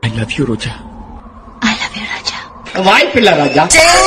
I love you Roja I love you Raja வாய்ப்பில்லை Raja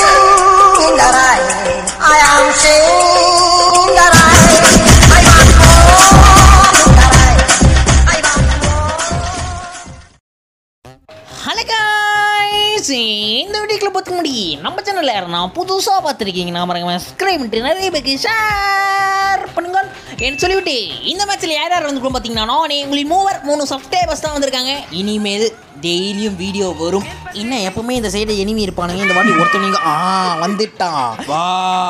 hello guys இந்த வீடியோக்குள்ள பார்த்துக்க முடியும் நம்ம சேனலில் யாருன்னா புதுசாக பார்த்துருக்கீங்கன்னா மறக்காம சப்ஸ்கிரைப் பண்ணிட்டு நிறைய பேருக்கு ஷேர் பண்ணுங்க என்று சொல்லிவிட்டு இந்த மேட்ச்சில் யார் யார் வந்துருக்கோம் பார்த்தீங்கன்னா நானே உங்களின் மூவர் மூணு சப்ஸ்கிரைபர்ஸ் தான் வந்திருக்காங்க இனிமேல் டெய்லியும் வீடியோ வரும் இன்னும் எப்பவுமே இந்த சைடு எனிமி இருப்பானுங்க இந்த வாட்டி ஒருத்தவங்க ஆ வந்துட்டான் வா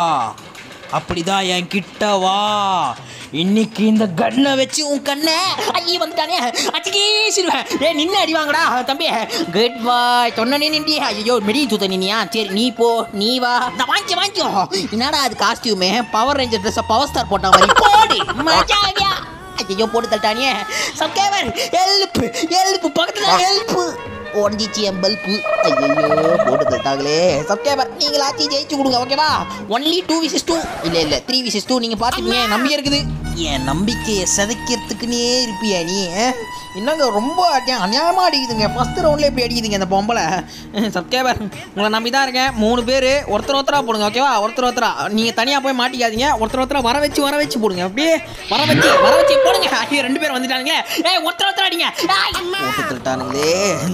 அப்படிதான் என் கிட்ட வா இன்னைக்கு இந்த கண்ணை வச்சு உன் கண்ணை ஐயே வந்துட்டானே அச்சுக்கே சிறுவேன் ஏ நின்று அடி வாங்கடா தம்பி குட் பாய் சொன்னனே நின்றி ஐயோ மெடி தூத்த நின்னியா சரி நீ போ நீ வா இந்த வாங்கிக்கோ வாங்கிக்கோ என்னடா அது காஸ்டியூமே power ranger dress power star போட்ட மாதிரி போடு மஜாவியா ஐயோ போட்டு தள்ளிட்டானே சப்ஸ்கிரைபர் ஹெல்ப் ஹெல்ப் பக்கத்துல ஹெல்ப் உடஞ்சிச்சு என் பல்பு ஐயோ போட்டு தட்டாங்களே சப்ஸ்கிரைபர் நீங்களாச்சும் ஜெயிச்சு கொடுங்க ஓகேவா ஒன்லி டூ விசஸ் டூ இல்லை இல்லை த்ரீ விசஸ் டூ நீங்கள் பார்த்துக்கீங்க நம்பிக்கை இருக்குது என் நம்பிக்கையை சிதைக்கிறதுக்குன்னே இருப்பியா நீ அஹ்? என்னங்க ரொம்ப அடி- அநியாயமா அடிக்குதுங்க ஃபர்ஸ்ட் ரவுண்ட்ல எப்படி அடிக்குதுங்க இந்த பொம்பளை சப்ஸ்கிரைபர் உங்களை நம்பி தான் இருக்கேன் மூணு பேர் ஒருத்தர் ஒருத்தரா போடுங்க ஓகேவா ஒருத்தர் ஒருத்தரா நீங்கள் தனியாக போய் மாட்டிக்காதீங்க ஒருத்தர் ஒருத்தரா வர வச்சு வர வச்சு போடுங்க அப்படியே வர வச்சு வர வச்சு போடுங்க ஐயோ ரெண்டு பேர் வந்துட்டானுங்களே ஏய் ஒருத்தர் ஒருத்தர் அடிங்க ஏய், போட்டு தள்ளிட்டானுங்களே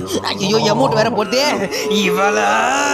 ஐயோ அமௌண்ட் வேற போட்டு இவளா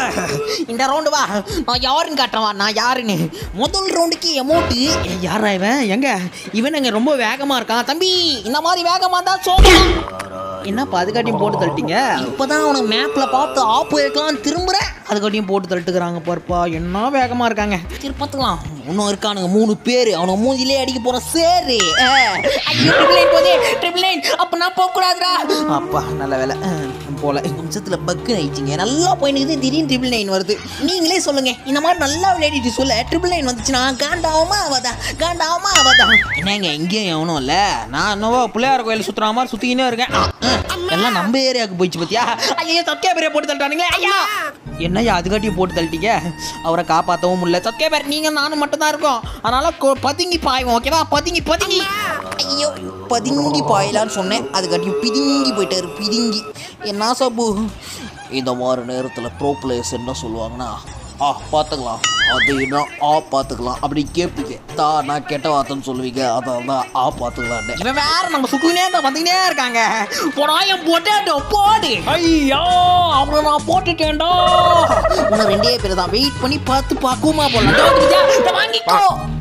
இந்த ரவுண்டு வா நான் யாருன்னு காட்டுறேன் வா நான் யாருன்னு முதல் ரவுண்டுக்கு அமௌண்ட்டு யாரா இவன் எங்க இவன் அங்க ரொம்ப வேகமா இருக்கான் தம்பி இந்த மாதிரி வேகமா தான் சோமா என்னப்பா அதுக்காட்டியும் போட்டு தள்ளிட்டீங்க இப்பதான் அவனுக்கு மேப்ல பார்த்து ஆப் வைக்கலாம் திரும்புறேன் அதுக்காட்டியும் போட்டு தள்ளிட்டுக்கிறாங்க பாருப்பா என்ன வேகமா இருக்காங்க சரி பார்த்துக்கலாம் இன்னும் இருக்கானுங்க மூணு பேர் அவனுக்கு மூஞ்சிலே அடிக்க போற சேரு அஹ். ஐயோ ட்ரிபிள் லைன் போதே ட்ரிபிள் லைன் அப்ப நான் போக கூடாதுடா அப்பா நல்ல வேலை அஹ், போல நிமிஷத்துல பக்கு ஆயிடுச்சிங்க நல்லா போயினுக்குது திடீர்னு ட்ரிபிள் நைன் வருது நீங்களே சொல்லுங்க இந்த மாதிரி நல்லா விளையாடிட்டு சொல்ல ட்ரிபிள் நைன் வந்துச்சுன்னா காண்டாவுமா அவதா காண்டாவுமா அவதா என்னங்க இங்கேயும் எவனும் இல்ல நான் என்னவோ பிள்ளையார் கோயில் சுத்துற மாதிரி சுத்திக்கினே இருக்கேன் அஹ், அஹ். எல்லாம் நம்ம ஏரியாவுக்கு போயிடுச்சு பத்தியா ஐயோ சத்யா பேரைய போட்டு தள்ளிட்டானுங்களே ஐயா என்னய்யா அதுக்காட்டியும் போட்டு தள்ளிட்டீங்க அவரை காப்பாற்றவும் முடியல சத்யா பேர் நீங்க நானும் மட்டும் தான் இருக்கோம் அதனால கொ- பதுங்கி பாய்வோம் ஓகேவா பதுங்கி பதுங்கி ஐயோ பதுங்கி பாயலான்னு சொன்னேன் அதுக்காட்டியும் பிதுங்கி போயிட்டாரு பிதுங்கி என்ன சபு இந்த மாதிரி நேரத்தில் ப்ரோ பிளேயர்ஸ் என்ன சொல்லுவாங்கன்னா ஆ பார்த்துக்கலாம் அது என்ன ஆ பார்த்துக்கலாம் அப்படி கேட்பீங்க தா நான் கெட்ட வார்த்தைன்னு சொல்லுவீங்க அதான் தான் ஆ பார்த்துக்கலாம் இவன் வேற நம்ம சுக்குனே தான் வந்துக்கினே இருக்காங்க போடாயம் போட்டேட்டோ போடு ஐயோ அவனை நான் போட்டுட்டேன்டா இன்னும் ரெண்டே பேர் தான் வெயிட் பண்ணி பார்த்து பார்க்குமா போடலாம் இதோ வந்துருச்சா? இதை வாங்கிக்கோ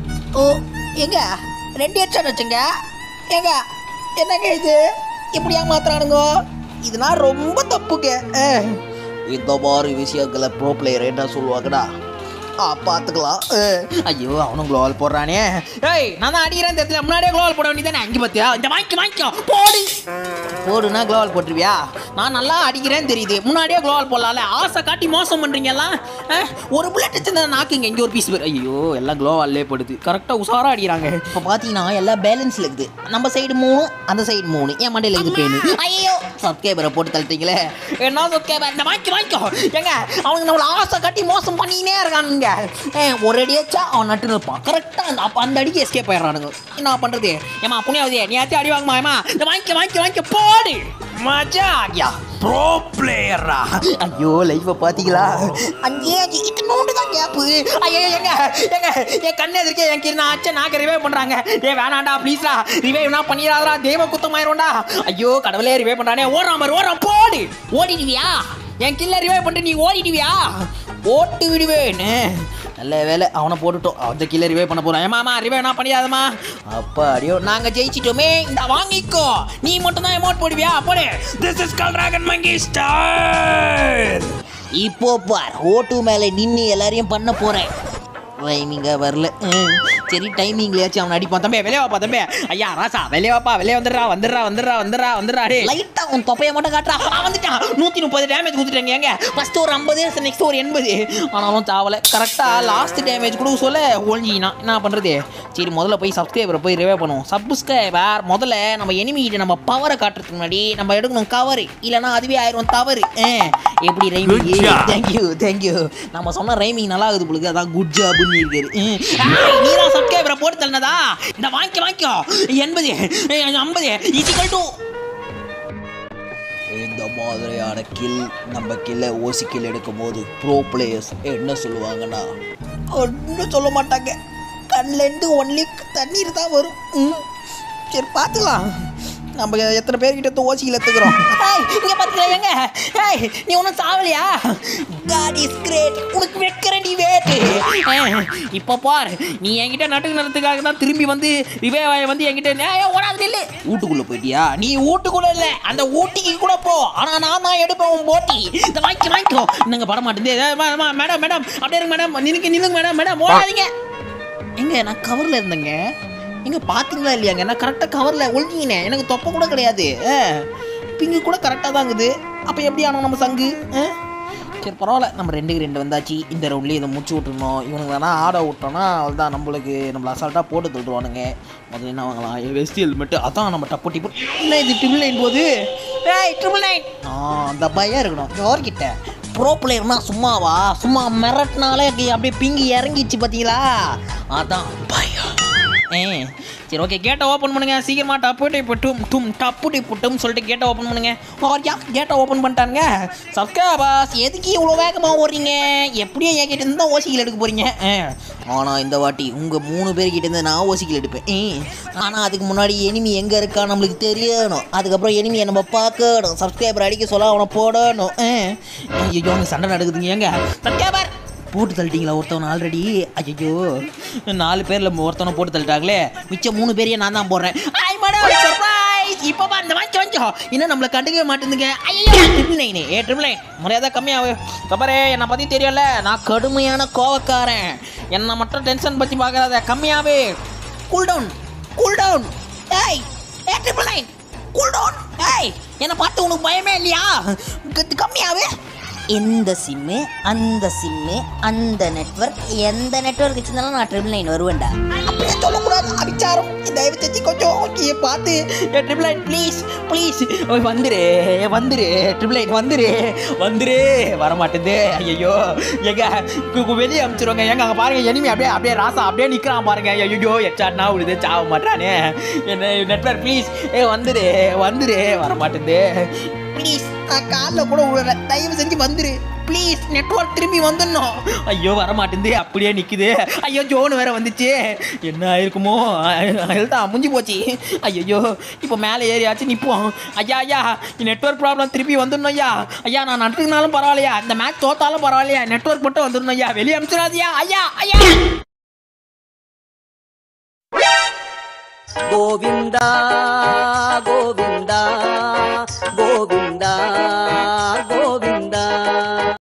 ஓ எங்க ரெண்டு ஹெட்செட் வச்சுங்க ஏங்க என்னங்க இது இப்படி ஏமாத்துறானுங்க இதெல்லாம் ரொம்ப தப்புங்க அஹ். இந்த மாதிரி விஷயங்களை ப்ரோ பிளேயர் என்ன சொல்லுவாங்கடா ஆ பார்த்துக்கலாம் அஹ். ஐயோ அவனும் குளோவல் போடுறானே ஏய் நான் தான் அடிக்கிறேன் தெரியல முன்னாடியே குளோவல் போட வேண்டியதானே அங்கே பார்த்தியா இந்த வாங்கி வாங்கிக்கோ போடு போடுனா குளோவல் போட்டுருவியா நான் நல்லா அடிக்கிறேன்னு தெரியுது முன்னாடியே குளோவல் போடலாம்ல ஆசை காட்டி மோசம் பண்ணுறீங்கலாம் ஒரு புல்லட் வச்சு நாக்குங்க இங்கே ஒரு பீஸ் பேர் ஐயோ எல்லாம் குளோவால்லே படுது கரெக்டாக உஷாராக அடிக்கிறாங்க இப்போ பார்த்தீங்கன்னா எல்லாம் பேலன்ஸில் இருக்குது நம்ம சைடு மூணு அந்த சைடு மூணு என் மண்டையில் இது பேனு ஐயோ சப்ஸ்கிரைபரை போட்டு தள்ளிட்டீங்களே என்ன சப்ஸ்கிரைபர் இந்த வாங்கி வாங்கிக்கோ ஏங்க அவனுக்கு நம்மள ஆசை காட்டி மோசம் பண்ணினே இருக்கானுங்க ஏன் ஒரு அடி வச்சா அவன் நட்டு இருப்பான் கரெக்டாக அந்த அப்போ அந்த அடிக்கு எஸ்கேப் ஆயிடுறானுங்க என்ன பண்ணுறது ஏமா புண்ணியாவதே நீ ஆச்சும் அடி வாங்குமா ஏமா இந்த வாங்கிக்க வாங்கிக்க வாங்கிக்க போடு மஜா ஆகியா ப்ரோ பிளேயரா ஐயோ லைஃப்பை பார்த்தீங்களா அங்கேயே இத்தனோண்டு தான் கேப்பு ஐயோ எங்க எங்க என் கண்ணு எதிர்க்கே என் கிருந்தா ஆச்சு நாக்கு ரிவைவ் பண்ணுறாங்க டே வேணாண்டா ப்ளீஸ்டா ரிவைவ்னா பண்ணிடாதடா தெய்வ குத்தமாயிரும்டா ஐயோ கடவுளே ரிவைவ் பண்ணுறானே ஓடுறான் பாரு ஓடுறான் போடு ஓடிடுவியா என் கில்ல ரிவைவ் பண்ணிட்டு நீ ஓடிடுவியா ஓட்டு விடுவேன்னு நல்ல வேலை அவனை போட்டுட்டோம் அந்த கீழே ரிவைவ் பண்ண போறான் ஏமாமா ரிவைவ் நான் பண்ணிடாதமா அப்பா அடியோ நாங்க ஜெயிச்சிட்டோமே இந்த வாங்கிக்கோ நீ மட்டும் தான் அமௌண்ட் போடுவியா போடு this is call dragon monkey star இப்போ பார் ஓட்டு மேலே நின்று எல்லாரையும் பண்ண போறேன் டைமிங்க வரல ம், சரி டைமிங்லயாச்சும் அவன் அடிப்பான் தம்பி வெளியே வாப்பா தம்பி ஐயா ராசா வெளியே வாப்பா வெளியே வந்துடுறா வந்துடுறா வந்துடுறா வந்துடுறா வந்துடுறா டே லைட்டா உன் தொப்பைய மட்டும் காட்டுறா ஆ, வந்துட்டான் நூத்தி முப்பது டேமேஜ் கொடுத்துட்டாங்க ஏங்க ஃபர்ஸ்ட் ஒரு ஐம்பது நெக்ஸ்ட் ஒரு எண்பது ஆனாலும் தாவல கரெக்டா லாஸ்ட் டேமேஜ் கொடுக்க சொல்ல ஒழிஞ்சினா என்ன பண்றது சரி முதல்ல போய் சப்ஸ்கிரைபரை போய் ரிவே பண்ணுவோம் சப்ஸ்கிரைபர் முதல்ல நம்ம எனிமிகிட்ட நம்ம பவரை காட்டுறதுக்கு முன்னாடி நம்ம எடுக்கணும் கவர் இல்லைன்னா அதுவே ஆயிரும் தவறு ஆ, எப்படி ரைமிங் தேங்க்யூ தேங்க்யூ நம்ம சொன்ன ரைமிங் நல்லா இருக்குது உங்களுக்கு அதான் குட் ஜாப்னு இருக்காரு ம். ஏய், நீ தான் சப்ஸ்கிரைபரை போட்டு தள்ளனதா இந்த வாங்கிக்க வாங்கிக்கோ எண்பது ஐம்பது இசிக்கல் டு இந்த மாதிரியான கில் நம்ம கில்ல ஓசி கில் எடுக்கும்போது ப்ரோ பிளேயர்ஸ் என்ன சொல்லுவாங்கன்னா ஒன்றும் சொல்ல மாட்டாங்க கண்ணிலேருந்து ஒன்லி தண்ணீர் தான் வரும் ம். சரி பார்த்துக்கலாம் நம்ம எத்தனை பேர்கிட்ட ஓசியில் எடுத்துக்கிறோம் ஏய் இங்க பாத்துக்கலாம் எங்க ஏய் நீ ஒன்றும் சாவலியா காட் இஸ் கிரேட் உனக்கு வைக்கிறேன் நீ வேட்டு இப்போ பார் நீ என்கிட்ட நட்டுக்கு நடத்துக்காக தான் திரும்பி வந்து விவேவாய வந்து என்கிட்ட ஏய், ஓடாது இல்லை வீட்டுக்குள்ளே போயிட்டியா நீ வீட்டுக்குள்ள இல்ல அந்த ஊட்டிக்கு கூட போ ஆனா நான் தான் எடுப்பேன் உன் போட்டி இந்த வாங்கி வாங்கிக்கோ இன்னங்க பட மாட்டேங்குது மேடம் மேடம் அப்படியே இருங்க மேடம் நிலுங்க நிலுங்க மேடம் மேடம் ஓடாதீங்க எங்க நான் கவர்ல இருந்தேங்க எங்க பாத்தீங்களா இல்லையாங்க நான் கரெக்டாக கவரில் ஒழுங்கினேன் எனக்கு தொப்பை கூட கிடையாது பிங்கு கூட கரெக்டாக தான் இருக்குது அப்போ எப்படி ஆனோம் நம்ம சங்கு ஆ? சரி பரவாயில்ல நம்ம ரெண்டுக்கு ரெண்டு வந்தாச்சு இந்த ரவுண்ட்லேயே இதை முடிச்சு விட்டுருணும் இவனுக்கு வேணா ஆட விட்டோம்னா அவ்வளோதான் நம்மளுக்கு நம்மள அசால்ட்டாக போட்டு தள்ளுவானுங்க முதல்ல என்ன வாங்கலாம் வெஸ்ட் ஹெல்மெட்டு அதான் நம்ம டப்பு டிப்பு என்ன இது ட்ரிபிள் நைன் போகுது ஏய் ட்ரிபிள் நைன் ஆ அந்த பயம் இருக்கணும் யார்கிட்ட ப்ரோ பிளேயர்னா சும்மாவா சும்மா மிரட்டினாலே அப்படி- அப்படியே பிங்கி இறங்கிச்சு பார்த்தீங்களா அதான் பயம் ஏ சரி ஓகே கேட்டை ஓப்பன் பண்ணுங்க சீக்கிரமா டப்புட்டி புட்டும் டும் டப்புட்டி புட்டும் சொல்லிட்டு கேட்டை ஓப்பன் பண்ணுங்க ஓரியா கேட்டை ஓப்பன் பண்ணிட்டானுங்க சப்ஸ்கிரைபர்ஸ் எதுக்கு இவ்வளோ வேகமாக ஓடுறீங்க எப்படியும் என் கிட்ட இருந்து தான் ஓசிகள் எடுக்க போறீங்க ஆனால் இந்த வாட்டி உங்கள் மூணு பேர்கிட்ட இருந்து நான் ஓசிகள் எடுப்பேன் ஆனால் அதுக்கு முன்னாடி எனிமி எங்கே இருக்கா நம்மளுக்கு தெரியணும் அதுக்கப்புறம் எனிமியை நம்ம பார்க்கணும் சப்ஸ்கிரைபர் அடிக்க சொல்ல அவனை போடணும் ஐயோ அங்கே சண்டை நடக்குதுங்க ஏங்க சப்ஸ்கிரைபர் போட்டு தள்ளிட்டீங்களா ஒருத்தவன் ஆல்ரெடி ஐயோ நாலு பேரில் ஒருத்தவனை போட்டு தள்ளிட்டாங்களே மிச்சம் மூணு பேரையும் நான் தான் போடுறேன் ஐ மேடம் சர்ப்ரைஸ் இப்போ பா இந்த வாங்கி வாங்கிக்கோ இன்னும் நம்மளை கண்டுக்கவே மாட்டேங்குங்க ஐயோ triple nine A triple nine மரியாதை கம்மியாகு கபரே என்னை பற்றி தெரியல நான் கடுமையான கோவக்காரன் என்னை மட்டும் டென்ஷன் பற்றி பார்க்கறாத கம்மியாவே கூல் டவுன் கூல் டவுன் ஏய் A triple nine cool down ஏய் என்னை பார்த்து உனக்கு பயமே இல்லையா க- கம்மியாவே இந்த சிம்மு அந்த சிம்மு அந்த நெட்வொர்க் எந்த நெட்வொர்க் வச்சிருந்தாலும் நான் ட்ரிபிள் நைன் வருவேன்டா அப்படியே சொல்லக்கூடாது அபிச்சாரம் தயவு செஞ்சு கொஞ்சம் ஓகே பார்த்து ட்ரிபிள் லைன் ப்ளீஸ் ப்ளீஸ் வந்துரு வந்துரு ட்ரிபிள் லைன் வந்துரு வந்துரு வரமாட்டேது ஐயோ எங்க கு- கு- வெளியே அனுப்பிச்சிருவாங்க எங்க அங்கே பாருங்க எனிமி அப்படியே அப்படியே ராசா அப்படியே நிற்கிறான் பாருங்க ஐயோ எச்சாட்னா விழுது சாவ மாட்டானே என்ன நெட்வொர்க் ப்ளீஸ் ஏ வந்துரு வந்துரு வரமாட்டேது ப்ளீஸ் நான் காலில் கூட விழுற தயவு செஞ்சு வந்துரு ப்ளீஸ் நெட்வொர்க் திரும்பி வந்துடணும் ஐயோ வரமாட்டேங்குது அப்படியே நிற்குது ஐயோ ஜோன் வேற வந்துச்சு என்ன ஆயிருக்குமோ ஹெல்த் அமுஞ்சி போச்சு ஐயோ இப்போ மேலே ஏறியாச்சு நிற்போம் ஐயா ஐயா நெட்வொர்க் ப்ராப்ளம் திருப்பி வந்துடணும் ஐயா ஐயா நான் நட்டுக்குனாலும் பரவாயில்லையா இந்த மேட்ச் தோத்தாலும் பரவாயில்லையா நெட்வொர்க் மட்டும் வந்துடணும் ஐயா வெளியே அனுப்பிச்சிடாதியா ஐயா ஐயா గోవిందా గోవిందా గోవిందా